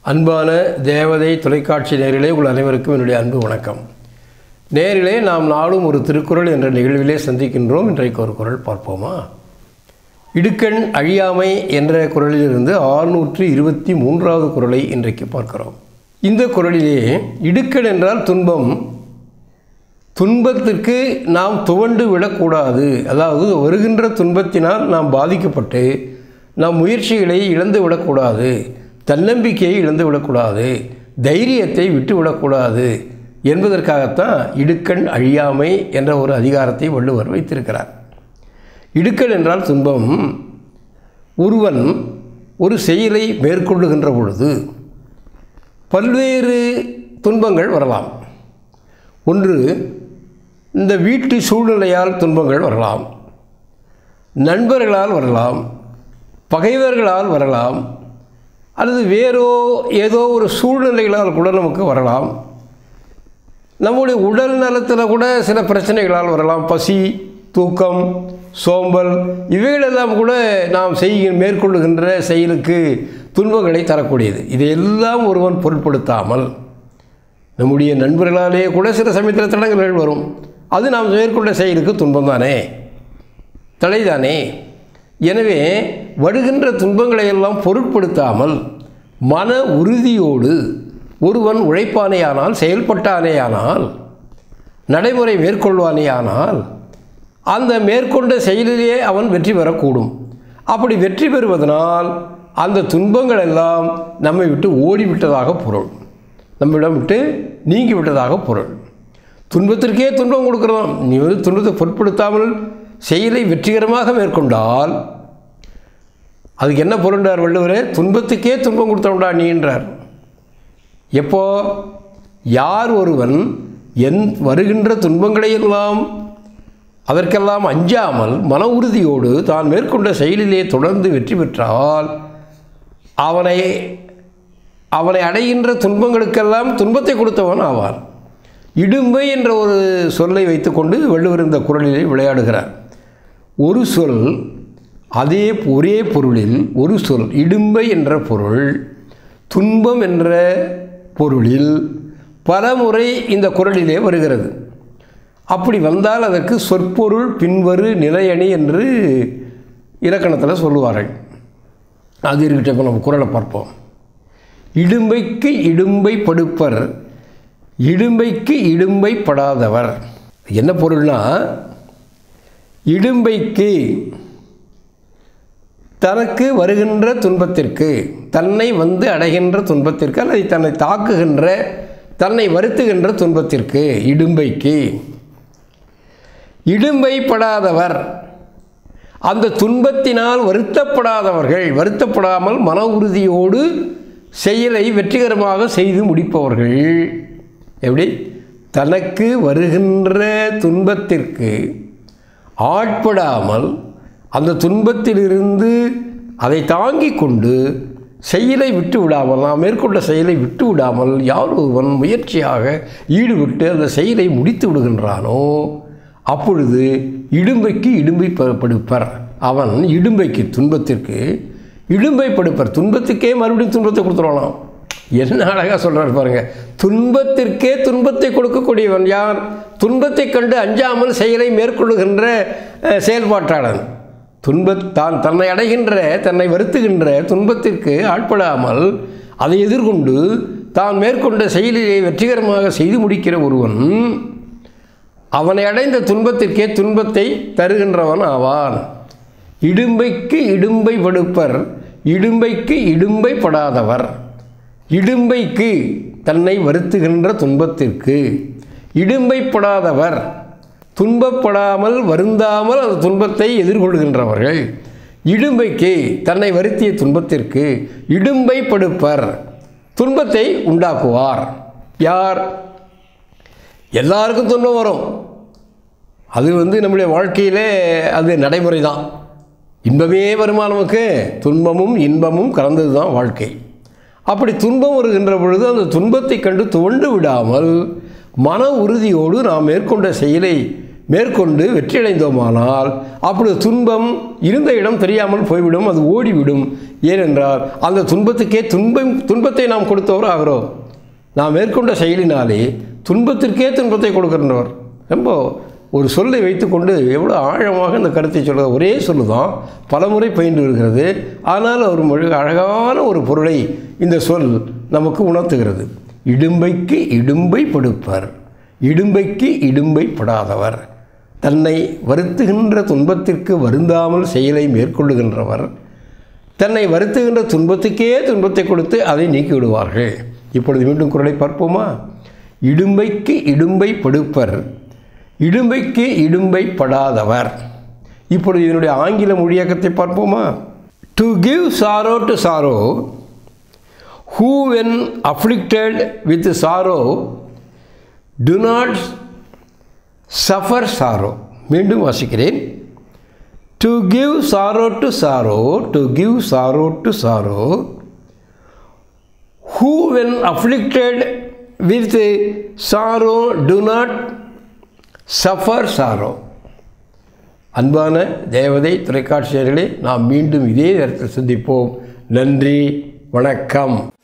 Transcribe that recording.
அன்பான தேவதை தொலைக்காட்சி நேரிலே உங்கள் அனைவருக்கும் என்னுடைய அன்பு வணக்கம் நேரிலே நாம் நாளும் ஒரு திருக்குறள் என்ற நிகழ்விலே சந்திக்கின்றோம் இன்றைக்கு ஒரு குறள் பார்ப்போமா இடுக்கண் அழியாமை என்ற குறளிலிருந்து ஆறுநூற்று இருபத்தி மூன்றாவது குறளை இன்றைக்கு பார்க்கிறோம் இந்த குறளிலே இடுக்கண் என்றால் துன்பம் துன்பத்திற்கு நாம் துவண்டு விடக்கூடாது அதாவது வருகின்ற துன்பத்தினால் நாம் பாதிக்கப்பட்டு நாம் முயற்சிகளை இழந்து விடக்கூடாது தன்னம்பிக்கையை இழந்து விடக்கூடாது தைரியத்தை விட்டு விடக்கூடாது என்பதற்காகத்தான் இடுக்கண் அழியாமை என்ற ஒரு அதிகாரத்தை வள்ளுவர் வைத்திருக்கிறார் இடுக்கண் என்றால் துன்பம் ஒருவன் ஒரு செயலை மேற்கொள்ளுகின்ற பொழுது பல்வேறு துன்பங்கள் வரலாம் ஒன்று இந்த வீட்டு சூழ்நிலையால் துன்பங்கள் வரலாம் நண்பர்களால் வரலாம் பகைவர்களால் வரலாம் அல்லது வேறோ ஏதோ ஒரு சூழ்நிலைகளால் கூட நமக்கு வரலாம் நம்முடைய உடல் நலத்தில் கூட சில பிரச்சனைகளால் வரலாம் பசி தூக்கம் சோம்பல் இவைகளெல்லாம் கூட நாம் செய்ய மேற்கொள்ளுகின்ற செயலுக்கு துன்பங்களை தரக்கூடியது இதையெல்லாம் ஒருவன் பொருட்படுத்தாமல் நம்முடைய நண்பர்களாலே கூட சில சமயத்தில் தடங்கல்கள் வரும் அது நாம் மேற்கொண்ட செயலுக்கு துன்பம் தானே தடைதானே எனவே வருகின்ற துன்பங்களை எல்லாம் பொருட்படுத்தாமல் மன உறுதியோடு ஒருவன் உழைப்பானேயானால் செயல்பட்டானேயானால் நடைமுறை மேற்கொள்வானேயானால் அந்த மேற்கொண்ட செயலிலே அவன் வெற்றி பெறக்கூடும் அப்படி வெற்றி பெறுவதனால் அந்த துன்பங்கள் எல்லாம் நம்மை விட்டு ஓடிவிட்டதாக பொருள் நம்மிடம் விட்டு நீங்கி விட்டதாக பொருள் துன்பத்திற்கே துன்பம் கொடுக்குறோம் நீ வந்து துன்பத்தை பொருட்படுத்தாமல் செயலை வெற்றிகரமாக மேற்கொண்டால் அதுக்கு என்ன பொருள்ன்றார் வள்ளுவரே துன்பத்துக்கே துன்பம் கொடுத்தவன்டா நீன்றார் எப்போ யார் ஒருவன் என் வருகின்ற துன்பங்களையெல்லாம் அதற்கெல்லாம் அஞ்சாமல் மன உறுதியோடு தான் மேற்கொண்ட செயலிலே தொடர்ந்து வெற்றி பெற்றால் அவனை அவனை அடைகின்ற துன்பங்களுக்கெல்லாம் துன்பத்தை கொடுத்தவன் ஆவான் இடும்பை என்ற ஒரு சொல்லை வைத்துக்கொண்டு வள்ளுவர் இந்த குரலிலே விளையாடுகிறார் ஒரு சொல் அதே ஒரே பொருளில் ஒரு சொல் இடும்பை என்ற பொருள் துன்பம் என்ற பொருளில் பல முறை இந்த குரலிலே வருகிறது அப்படி வந்தால் அதற்கு சொற்பொருள் பின்வரு நிலையணி என்று இலக்கணத்தில் சொல்லுவார்கள் அது இருக்கட்டும் இப்போ நம்ம குரலை பார்ப்போம் இடும்பைக்கு இடும்பை படுப்பர் இடும்பைக்கு இடும்பை படாதவர் என்ன பொருள்னா இடும்பைக்கு தனக்கு வருகின்ற துன்பத்திற்கு தன்னை வந்து அடைகின்ற துன்பத்திற்கு அல்லது தன்னை தாக்குகின்ற தன்னை வருத்துகின்ற துன்பத்திற்கு இடும்பைக்கு இடும்பைப்படாதவர் அந்த துன்பத்தினால் வருத்தப்படாதவர்கள் வருத்தப்படாமல் மன உறுதியோடு செயலை வெற்றிகரமாக செய்து முடிப்பவர்கள் எப்படி தனக்கு வருகின்ற துன்பத்திற்கு ஆட்படாமல் அந்த துன்பத்திலிருந்து அதை தாங்கிக் கொண்டு செயலை விட்டு விடாமல் நாம் மேற்கொண்ட செயலை விட்டு விடாமல் யார் ஒருவன் முயற்சியாக ஈடுபட்டு அந்த செயலை முடித்து விடுகின்றானோ அப்பொழுது இடும்பைக்கு இடும்பை படுப்பர் அவன் இடும்பைக்கு துன்பத்திற்கு இடும்பை படுப்பர் துன்பத்துக்கே மறுபடியும் துன்பத்தை கொடுத்துருவானாம் என்ன அழகாக சொல்கிறார் பாருங்க துன்பத்திற்கே துன்பத்தை கொடுக்கக்கூடியவன் யார் துன்பத்தை கண்டு அஞ்சாமல் செயலை மேற்கொள்ளுகின்ற செயல்பாட்டாளன் துன்ப தான் தன்னை அடைகின்ற தன்னை வருத்துகின்ற துன்பத்திற்கு ஆட்படாமல் அதை எதிர்கொண்டு தான் மேற்கொண்ட செயலிலே வெற்றிகரமாக செய்து முடிக்கிற ஒருவன் அவனை அடைந்த துன்பத்திற்கே துன்பத்தை தருகின்றவன் ஆவான் இடும்பைக்கு இடும்பை படுப்பர் இடும்பைக்கு இடும்பை படாதவர் இடும்பைக்கு தன்னை வருத்துகின்ற துன்பத்திற்கு இடும்பைப்படாதவர் துன்பப்படாமல் வருந்தாமல் அந்த துன்பத்தை எதிர்கொள்கின்றவர்கள் இடும்பைக்கு தன்னை வருத்திய துன்பத்திற்கு இடும்பை படுப்பர் துன்பத்தை உண்டாக்குவார் யார் எல்லாருக்கும் துன்பம் வரும் அது வந்து நம்முடைய வாழ்க்கையிலே அது நடைமுறை தான் இன்பமே வருமா நமக்கு துன்பமும் இன்பமும் கலந்தது தான் வாழ்க்கை அப்படி துன்பம் வருகின்ற பொழுது அந்த துன்பத்தை கண்டு துவண்டு விடாமல் மன உறுதியோடு நாம் மேற்கொண்ட செயலை மேற்கொண்டு வெற்றியடைந்தோமானால் அப்பொழுது துன்பம் இருந்த இடம் தெரியாமல் போய்விடும் அது ஓடிவிடும் ஏனென்றால் அந்த துன்பத்துக்கே துன்பம் துன்பத்தை நாம் கொடுத்தவர் ஆகிறோம் நாம் மேற்கொண்ட செயலினாலே துன்பத்திற்கே துன்பத்தை கொடுக்கின்றவர் ரொம்ப ஒரு சொல்லை வைத்துக்கொண்டு எவ்வளோ ஆழமாக இந்த கருத்தை சொல்கிற ஒரே சொல்லு தான் பலமுறை பயின்று வருகிறது ஆனால் ஒரு மொழி அழகான ஒரு பொருளை இந்த சொல் நமக்கு உணர்த்துகிறது இடும்பைக்கு இடும்பை படுப்பர் இடும்பைக்கு இடும்பை படாதவர் தன்னை வருத்துகின்ற துன்பத்திற்கு வருந்தாமல் செயலை மேற்கொள்ளுகின்றவர் தன்னை வருத்துகின்ற துன்பத்துக்கே துன்பத்தை கொடுத்து அதை நீக்கி விடுவார்கள் இப்பொழுது மீண்டும் குரலை பார்ப்போமா இடும்பைக்கு இடும்பை படுப்பர் இடும்பைக்கு இடும்பை படாதவர் இப்பொழுது இதனுடைய ஆங்கில மொழியாக்கத்தை பார்ப்போமா to give sorrow to sorrow who when afflicted with sorrow to not suffer sorrow மீண்டும் வாசிக்கிறேன் to give sorrow to sorrow to give sorrow to sorrow who when afflicted with sorrow to not suffer sorrow அன்பான தேவதை தொலைக்காட்சியர்களே நாம் மீண்டும் இதே நேரத்தில் சந்திப்போம் நன்றி வணக்கம்